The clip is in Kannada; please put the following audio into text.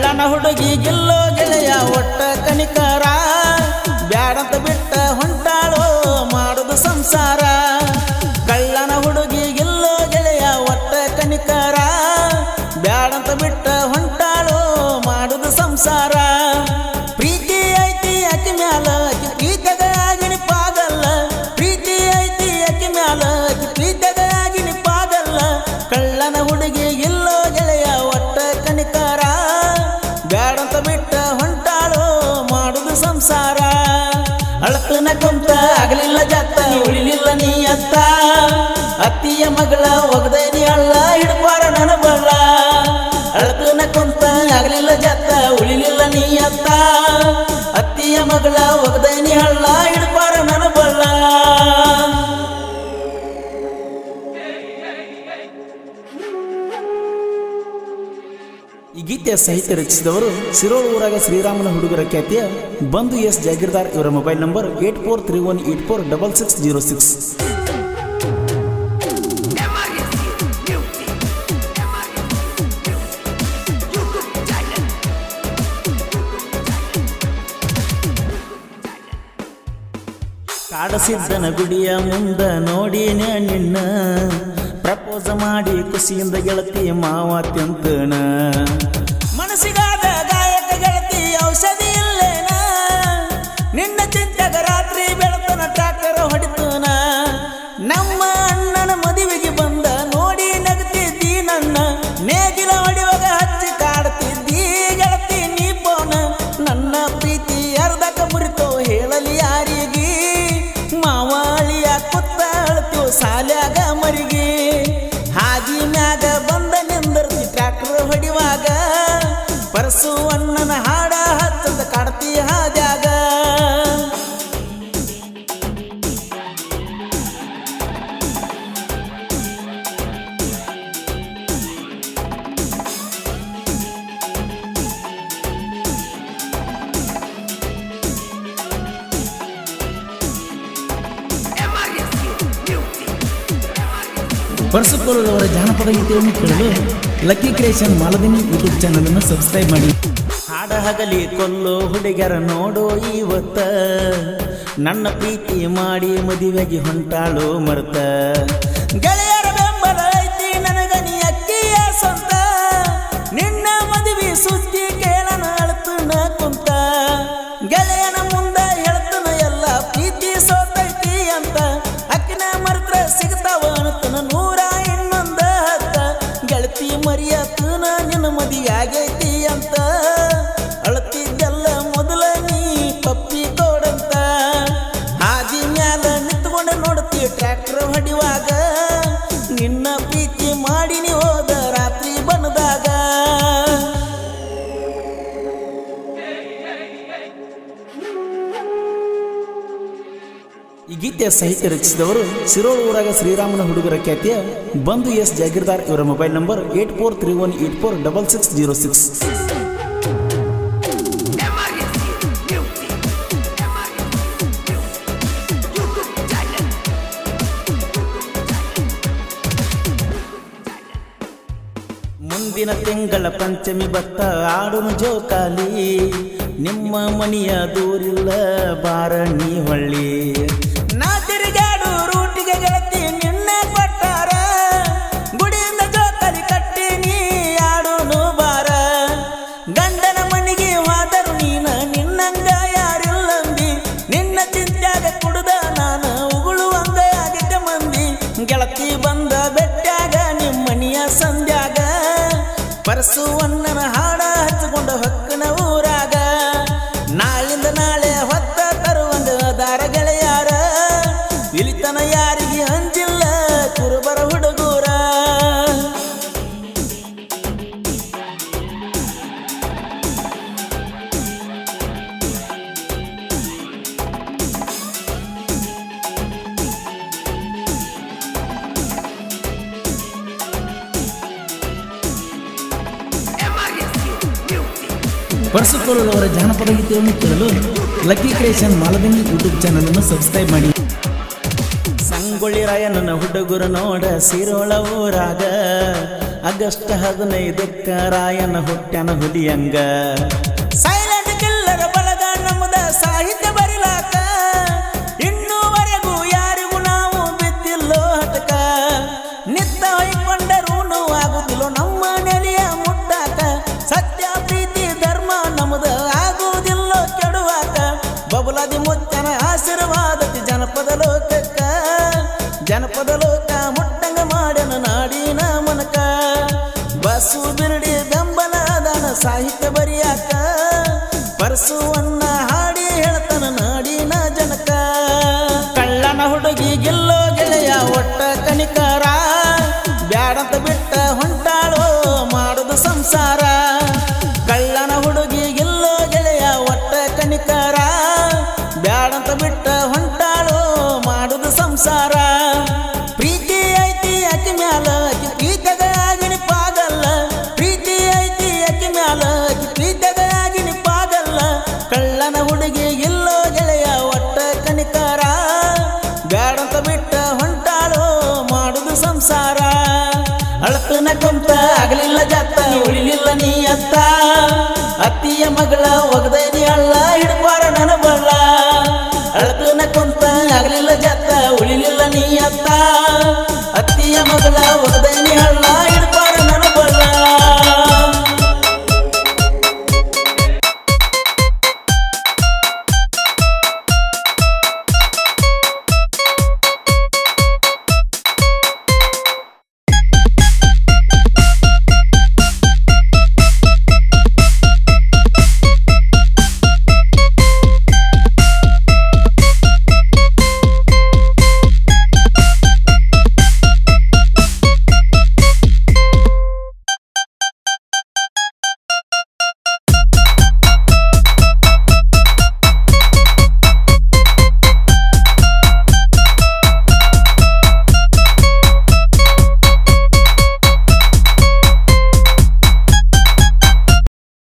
ಕಳ್ಳನ ಹುಡುಗಿ ಗಿಲ್ಲೋ ಗೆಳೆಯ ಒಟ್ಟ ಕನಿಕರ ಬ್ಯಾಡಂತ ಬಿಟ್ಟ ಹೊಂಟಾಳೋ ಮಾಡುದು ಸಂಸಾರ ಕಳ್ಳನ ಹುಡುಗಿ ಗಿಲ್ಲೋ ಗೆಳೆಯ ಒಟ್ಟ ಕನಿಕರ ಬ್ಯಾಡಂತ ಬಿಟ್ಟ ಹೊಂಟಾಳೋ ಮಾಡುದು ಸಂಸಾರ ಪ್ರೀತಿ ಐತಿ ಅಕ್ಕಿ ಮ್ಯಾಲ ಅಕ್ಕಿ ಪ್ರೀತಗ ಆಗಿನಿ ಪಾಗಲ್ಲ ಪ್ರೀತಿ ಐತಿ ಅಕ್ಕಿ ಮ್ಯಾಲ ಅಕ್ಕಿ ಪ್ರೀತಗ ಆಗಿನಿ ಪಾಗಲ್ಲ ಕಳ್ಳನ ಹುಡುಗಿ ಇಲ್ಲೋ ಗೆಳೆಯ ಒಟ್ಟ ಕನಿಕಾರ ಬ್ಯಾಡಂತ ಬಿಟ್ಟ ಹೊಂಟಾಳೋ ಮಾಡುದು ಸಂಸಾರ ಅಳತನ ಕುಂತ ಆಗಲಿಲ್ಲ ಜತ್ತ ಉಳಿಲಿಲ್ಲ ನೀ ಅತ್ತ ಅತ್ತಿಯ ಮಗಳ ಒಗದೇನಿ ಅಳ್ಳ ಹಿಡ್ಬಾರ ನನ್ನ ಬಳ್ಳ ಅಳತನ ಕುಂತ ಆಗಲಿಲ್ಲ ಜತ್ತ ಉಳಿಲಿಲ್ಲ ನೀ ಅತ್ತ ಅತ್ತಿಯ ಮಗಳ ಒಗದೇನಿ ಹಳ್ಳ ಹಿಡ್ಬಾರ ನನ್ನ ಬಳ್ಳ ಈ ಗೀತೆಯ ಸಾಹಿತ್ಯ ರಚಿಸಿದವರು ಸಿರೋಳು ಊರಾಗ ಶ್ರೀರಾಮನ ಹುಡುಗರ ಖ್ಯಾತಿಯ ಬಂಧು ಎಸ್ ಜಾಗೀರ್ದಾರ್ ಇವರ mobile number eight four three one eight four double six zero six ಕಾಡಸಿದ್ದನ ಗುಡಿಯ ಮುಂದ ನೋಡಿನ ನಿನ್ನ ಪ್ರಪೋಸ ಮಾಡಿ ಖುಷಿಯಿಂದ ಗೆಳತಿ ಮಾವ ತಿಂತನ ಮನಸ್ಸಿಗಾದ ಗಾಯಕ ಗೆಳತಿ ಔಷಧಿ ಇಲ್ಲೇನ ನಿನ್ನ ಚಿಂತೆಗ ರಾತ್ರಿ ಬೆಳತನ ಟ್ರಾಕ್ಟರ್ ಹೊಡಿತನ ನಮ್ಮ ಅಣ್ಣನ ಮದುವೆಗೆ ಬಂದ ನೋಡಿ ನಗತಿದ್ದಿ ನನ್ನ ನೇಗಿಲ ಹೊಡಿವಾಗ ಹಚ್ಚಿ ಕಾಡ್ತಿದ್ದಿ ಗೆಳತಿ ನೀ ಪೋನ ನನ್ನ ಪ್ರೀತಿ ಅರ್ಧಕ ಮುರಿತೋ ಹೇಳಲಿ ಯಾರಿಗೆ ಮಾವಾಳಿಯ ಕುತ್ತ ಅಳ್ತೀವ್ ಸಾಲ್ಯಾಗ ಮರಿಗೆ ಹಾದಿ ಮ್ಯಾಗ ಬಂದ ನಿಂದರ್ತಿ ಟ್ರ್ಯಾಕ್ಟರ್ ಹೊಡಿವಾಗ ಪರಸು ಅಣ್ಣನ ಹಾಡ ಹಚ್ಚದ ಕಾಡ್ತಿ ಹಾದ್ಯಾಗ ಪರಸುಕೋಲದವರ ಜಾನಪದ ಗೀತೆಯನ್ನು ಕೇಳಲು ಲಕ್ಕಿ ಕ್ರಿಯೇಷನ್ ಮಾಲದಿನಿ ಯೂಟ್ಯೂಬ್ ಚಾನಲ್ ಅನ್ನು ಸಬ್ಸ್ಕ್ರೈಬ್ ಮಾಡಿ ಹಾಡ ಹಗಲಿ ಕೊಲ್ಲೋ ಹುಡುಗರ ನೋಡೋ ಇವತ್ತ ನನ್ನ ಪ್ರೀತಿ ಮಾಡಿ ಮದುವೆಗೆ ಹೊಂಟಾಳು ಮರ್ತ ಗೆಳೆಯರ ಬೆಂಬಲ ಐತಿ ನನಗ ನೀ ಅಕ್ಕಿಯ ಸ್ವಂತ ನಿನ್ನ ಮದುವೆ ಸುದ್ದಿ ಕೇಳನ ಅಳ್ತನ ಕುಂತ ಗೆಳೆಯನ ಮುಂದ ಹೇಳ್ತನ ಎಲ್ಲ ಪ್ರೀತಿ ಸೋತೈತಿ ಅಂತ ಅಕ್ಕಿನ ಮರ್ತ್ರ ಸಿಗ್ತಾವ ಅನ್ತನ ನೂರ ಇನ್ನೊಂದ ಹತ್ತ ಗೆಳತಿ ಮರಿಯತನ ನಿನ್ನ ಮದುವೆ ಆಗೈತಿ ಅಂತ ಅಳತಿದ್ದೆಲ್ಲ ಮೊದಲ ನೀ ಪಪ್ಪಿ ತೋಡಂತ ಹಾದಿ ಮ್ಯಾಲ ನಿಂತ್ಕೊಂಡು ನೋಡ್ತಿ ಟ್ರ್ಯಾಕ್ಟರ್ ಹೊಡಿವಾಗ ನಿನ್ನ ಪ್ರೀತಿ ಮಾಡಿನಿ ಹೋದ ರಾತ್ರಿ ಬನದಾಗ ಈ ಗೀತೆಯ ಸಾಹಿತ್ಯ ರಚಿಸಿದವರು ಸಿರೋಳು ಊರಾಗ ಶ್ರೀರಾಮನ ಹುಡುಗರ ಖ್ಯಾತಿಯ ಬಂಧು ಎಸ್ ಜಾಗೀರ್ದಾರ್ ಇವರ mobile number eight four three one eight four double six zero six ಮುಂದಿನ ತಿಂಗಳ ಪಂಚಮಿ ಬತ್ತ ಆಡುನು ಜೋಕಾಲಿ ನಿಮ್ಮ ಮನೆಯ ದೂರಿಲ್ಲ ಬಾರ ನೀ ಹೊಳ್ಳಿ ನಾ ತಿರುಗಾಡು ರೂಟಿಗೆ ಗೆಳತಿ ನಿನ್ನ ಕೊಟ್ಟಾರ ಗುಡಿಯಿಂದ ಜೋಕಾಲಿ ಕಟ್ಟಿ ನೀ ಆಡುನು ಬಾರ ಗಂಡನ ಮನೆಗೆ ಹೋದರು ನೀನ ನಿನ್ನಂಗ ಯಾರಿಲ್ಲಂದಿ ನಿನ್ನ ಚಿಂತ್ಯಾಗ ಕುಡ್ದ ನಾನು ಉಗುಳುವಂಗ ಆಗಿದ್ದ ಮಂದಿ ಗೆಳತಿ ಬಂದ ಬೆಟ್ಟಾಗ ನಿಮ್ಮನಿಯ ಸಂಧ್ಯಾಗ ಪರಸು ಅಣ್ಣನ ಹಾಡ ಹಚ್ಚಿಕೊಂಡು ಹೊಕ್ಕನ ಊರಾಗ ನಾಳಿಂದ ನಾಳೆ ಹೊತ್ತ ತರುವಂಗ ದಾರ ಗೆಳೆಯಾರ ಇಳಿತನ ಯಾರಿಗೆ ಹಂಚಿಲ್ಲ ಕುರುಬರ ಹುಡುಗೂರ ಪರಸುಕೋಲುವವರ ಜಾನಪದ ಗೀತೆಯನ್ನು ಕೇಳಲು ಲಕ್ಕಿ ಕ್ರಿಯೇಷನ್ ಮಾಲದಿನಿ ಯೂಟ್ಯೂಬ್ ಚಾನಲ್ ಅನ್ನು ಸಬ್ಸ್ಕ್ರೈಬ್ ಮಾಡಿ ಸಂಗೊಳ್ಳಿ ರಾಯಣ್ಣನ ಹುಡುಗರು ನೋಡ ಸಿರೋಳ ಊರಾಗ ಆಗಸ್ಟ್ ಹದಿನೈದಕ್ಕ ರಾಯನ ಹುಟ್ಟ್ಯಾನ ಹುಲಿಯಂಗ ಸೈಲೆಂಟ್ ಕಿಲ್ಲರ ಬಳಗ ನಮ್ಮದ ಸಾಹಿತ್ಯ ಬರಿಲಾಕ ಇನ್ನೂವರೆಗೂ ಯಾರಿಗೂ ನಾವು ಬಿದ್ದಿಲ್ಲೋ ಹಟಕ ನಿತ್ತ ಹೊಯ್ಕೊಂಡರೂ ಆಗುದಿಲ್ಲೋ ನಮ್ಮ ನೆಲೆಯ ಮುಟ್ಟಾಕ ಸತ್ಯ ಪ್ರೀತಿ ಧರ್ಮ ನಮ್ಮದ ಆಗುವುದಿಲ್ಲೋ ಕೆಡುವಾಕ ಬಬುಲಾದಿ ಮುತ್ತನ ಆಶೀರ್ವಾದತಿ ಜನಪದ ಲೋಕಕ್ಕ ಜನಪದ ಲೋಕ ಮುಟ್ಟಂಗ ಮಾಡ್ಯನ ನಾಡಿನ ಮನಕ ಬಸ್ಸು ಬಿರಡಿ ಬೆಂಬಲದಾನ ಸಾಹಿತ್ಯ ಬರಿಯಾಕ ಪರಸುವನ್ನ ಹಾಡಿ ಹೇಳ್ತಾನ ನಾಡಿನ ಜನಕ ಕಳ್ಳನ ಹುಡುಗಿ ಗೆಲ್ಲೋ ಗೆಳೆಯ ಒಟ್ಟ ಕನಿಕರ ಬ್ಯಾಡಂತ ಬಿಟ್ಟ ಹೊಂಟಾಳೋ ಮಾಡುದು ಸಂಸಾರ ಕಳ್ಳನ ಹುಡುಗಿ ಗೆಲ್ಲೋ ಗೆಳೆಯ ಒಟ್ಟ ಕನಿಕರ ಬ್ಯಾಡಂತ ಬಿಟ್ಟ ಹೊಂಟಾಳೋ ಮಾಡುದು ಸಂಸಾರ ಪ್ರೀತಿ ಐತಿ ಅಕ್ಕಿ ಮ್ಯಾಲ ಅಕ್ಕಿ ಪ್ರೀತಗ ಆಗಿನಿ ಪಾಗಲ್ಲ ಪ್ರೀತಿ ಐತಿ ಅಕ್ಕಿ ಮ್ಯಾಲ ಅಕ್ಕಿ ಪ್ರೀತಗ ಆಗಿನಿ ಪಾಗಲ್ಲ ಕಳ್ಳನ ಹುಡುಗಿ ಇಲ್ಲೋ ಗೆಳೆಯ ಒಟ್ಟ ಕನಿಕರ ಬ್ಯಾಡಂತ ಬಿಟ್ಟ ಹೊಂಟಾಳೋ ಮಾಡುದು ಸಂಸಾರ ಅಳತನ ಕುಂತ ಆಗಲಿಲ್ಲ ಜಾತ ಉಳಿಲಿಲ್ಲ ನೀ ಅತ್ತ ಅತ್ತಿಯ ಮಗಳ ಒಗದ